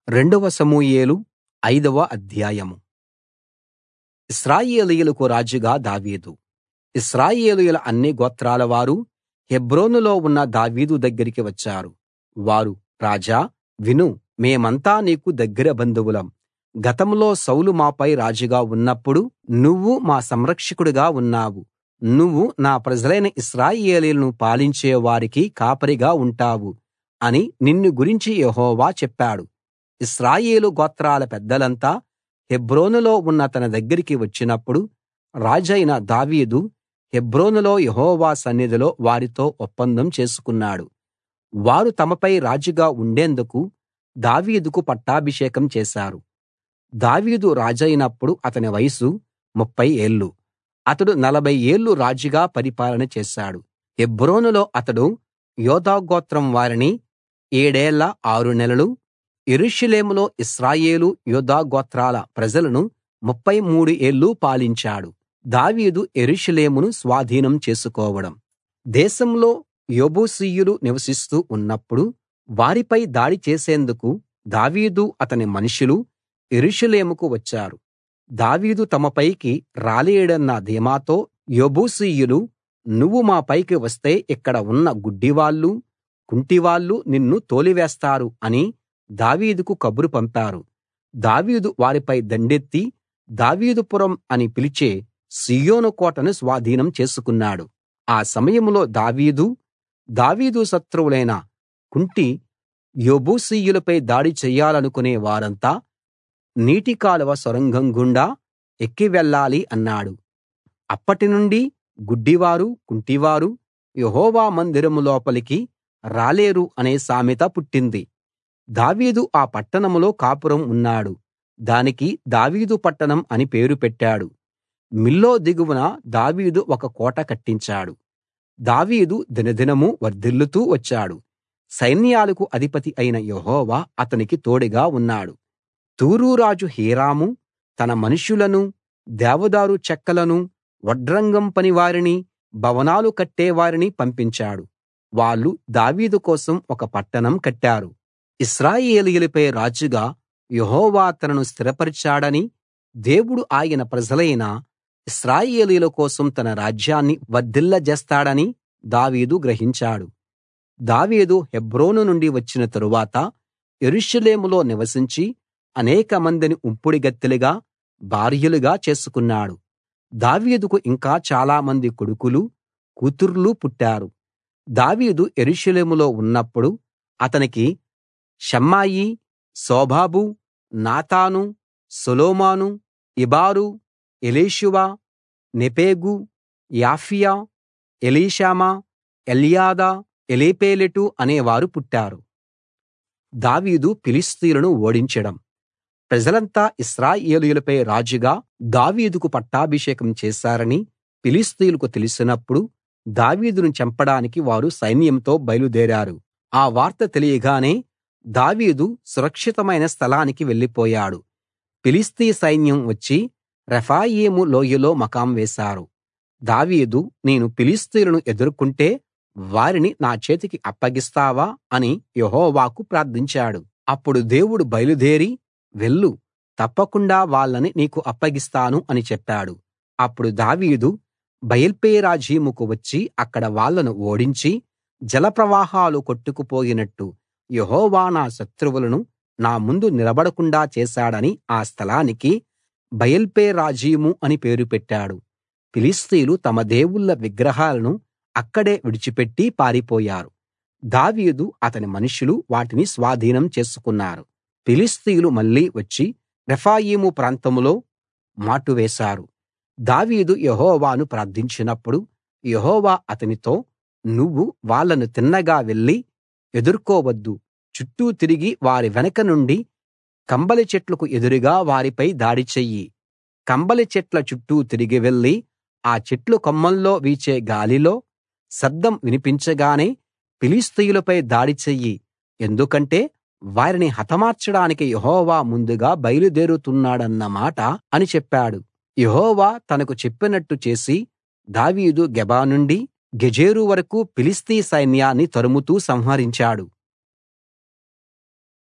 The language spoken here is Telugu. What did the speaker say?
రెండవ సమూయేలు ఐదవ అధ్యాయం ఇశ్రాయేలీయులకు రాజుగా దావీదు ఇశ్రాయేలీయుల అన్ని గోత్రాల వారు హెబ్రోనులో ఉన్న దావీదు దగ్గరికి వచ్చారు వారు రాజా విను మేమంతా నీకు దగ్గర బంధువులం గతంలో సౌలు మాపై రాజుగా ఉన్నప్పుడు నువ్వు మా సంరక్షకుడిగా ఉన్నావు నువ్వు నా ప్రజలైన ఇశ్రాయేలీయులను పాలించే వారికి కాపరిగా ఉంటావు అని నిన్ను గురించి యెహోవా చెప్పాడు ఇశ్రాయేలు గోత్రాల పెద్దలంతా హెబ్రోనులో ఉన్న తన దగ్గరికి వచ్చినప్పుడు రాజైన దావీదు హెబ్రోనులో యెహోవా సన్నిధిలో వారితో ఒప్పందం చేసుకున్నాడు వారు తమపై రాజుగా ఉండేందుకు దావీదుకు పట్టాభిషేకం చేశారు దావీదు రాజైనప్పుడు అతని వయసు ముప్ఫై ఏళ్ళు అతడు నలభై ఏళ్ళు రాజుగా పరిపాలన చేశాడు హెబ్రోనులో అతడు యూదా గోత్రం వారిని ఏడేళ్ళ ఆరు నెలలు యెరూషలేములో ఇశ్రాయేలు యూదా గోత్రాల ప్రజలను ముప్ఫై మూడు ఏళ్ళు పాలించాడు దావీదు యెరూషలేమును స్వాధీనం చేసుకోవడం దేశంలో యెబూసీయులు నివసిస్తూ ఉన్నప్పుడు వారిపై దాడి చేసేందుకు దావీదు అతని మనుషులు యెరూషలేముకు వచ్చారు దావీదు తమ పైకి రాలేడన్న ధీమాతో యెబూసీయులు నువ్వు మా పైకి వస్తే ఇక్కడ ఉన్న గుడ్డివాళ్ళు కుంటివాళ్ళు నిన్ను తోలివేస్తారు అని దావీదుకు కబురు పంపారు దావీదు వారిపై దండెత్తి దావీదుపురం అని పిలిచే సీయోను కోటను స్వాధీనం చేసుకున్నాడు ఆ సమయంలో దావీదు దావీదు శత్రువులైన కుంటి యెబూసీయులపై దాడి చెయ్యాలనుకునే వారంతా నీటి కాలువ సొరంగం గుండా ఎక్కి వెళ్ళాలి అన్నాడు అప్పటినుండి గుడ్డివారు కుంటివారు యెహోవా మందిరం లోపలికి రాలేరు అనే సామెత పుట్టింది దావీదు ఆ పట్టణంలో కాపురం ఉన్నాడు దానికి దావీదు పట్టణం అని పేరు పెట్టాడు మిల్లో దిగువన దావీదు ఒక కోట కట్టించాడు దావీదు దినదినమూ వర్ధిల్లుతూ వచ్చాడు సైన్యాలకు అధిపతి అయిన యెహోవా అతనికి తోడుగా ఉన్నాడు తూరు రాజు హీరాము తన మనుషులను దేవదారు చెక్కలను వడ్రంగం పనివారిని భవనాలు కట్టేవారిని పంపించాడు వాళ్ళు దావీదు కోసం ఒక పట్టణం కట్టారు ఇశ్రాయేలీయులపై రాజుగా యెహోవా తనను స్థిరపరిచాడని దేవుడు ఆయన ప్రజలైన ఇశ్రాయేలీయుల కోసం తన రాజ్యాన్ని వర్ధిల్లజేస్తాడని దావీదు గ్రహించాడు దావీదు హెబ్రోను నుండి వచ్చిన తరువాత యెరూషలేములో నివసించి అనేకమందిని ఉంపుడుగత్తెలుగా భార్యలుగా చేసుకున్నాడు దావీదుకు ఇంకా చాలామంది కొడుకులు కూతుర్లు పుట్టారు దావీదు యెరూషలేములో ఉన్నప్పుడు అతనికి షమ్మాయి సోబాబు నాతాను సొలొమోను ఇబారు ఎలీషువ నెపేగు యాఫీయా ఎలీషామా ఎల్యాదా ఎలీపేలెటు అనేవారు పుట్టారు దావీదు ఫిలిష్తీయులను ఓడించడం ప్రజలంతా ఇశ్రాయేలీయులపై రాజుగా దావీదుకు పట్టాభిషేకం చేశారని ఫిలిష్తీయులకు తెలిసినప్పుడు దావీదును చంపడానికి వారు సైన్యంతో బయలుదేరారు ఆ వార్త తెలియగానే దావీదు సురక్షితమైన స్థలానికి వెళ్ళిపోయాడు ఫిలిష్తీ సైన్యం వచ్చి రెఫాయీము లోయలో మకాం వేశారు దావీదు నేను ఫిలిష్తీయులను ఎదుర్కొంటే వారిని నా చేతికి అప్పగిస్తావా అని యెహోవాకు ప్రార్థించాడు అప్పుడు దేవుడు బయలుదేరి వెళ్ళు తప్పకుండా వాళ్ళని నీకు అప్పగిస్తాను అని చెప్పాడు అప్పుడు దావీదు బయల్పెరాజీముకు వచ్చి అక్కడ వాళ్ళను ఓడించి జలప్రవాహాలు కొట్టుకుపోయినట్టు యెహోవా నా శత్రువులను నా ముందు నిలబడకుండా చేశాడని ఆ స్థలానికి బయల్పెరాజీము అని పేరు పెట్టాడు ఫిలిష్తీయులు తమ దేవుళ్ళ విగ్రహాలను అక్కడే విడిచిపెట్టి పారిపోయారు దావీదు అతని మనుషులు వాటిని స్వాధీనం చేసుకున్నారు ఫిలిష్తీయులు మళ్ళీ వచ్చి రెఫాయీము ప్రాంతంలో మాటు వేశారు దావీదు యెహోవాను ప్రార్థించినప్పుడు యెహోవా అతనితో నువ్వు వాళ్ళను తిన్నగా వెళ్లి ఎదుర్కోవద్దు చుట్టూ తిరిగి వారి వెనక నుండి కంబలి చెట్లకు ఎదురుగా వారిపై దాడి చెయ్యి కంబలి చెట్ల చుట్టూ తిరిగి వెళ్లి ఆ చెట్ల కొమ్మల్లో వీచే గాలిలో శబ్దం వినిపించగానే ఫిలిష్తీయులపై దాడి చెయ్యి ఎందుకంటే వారిని హతమార్చడానికి యెహోవా ముందుగా బయలుదేరుతున్నాడన్న మాట అని చెప్పాడు యెహోవా తనకు చెప్పినట్టు చేసి దావీదు గెబా నుండి గెజెరు వరకూ ఫిలిష్తీ సైన్యాన్ని తరుముతూ సంహరించాడు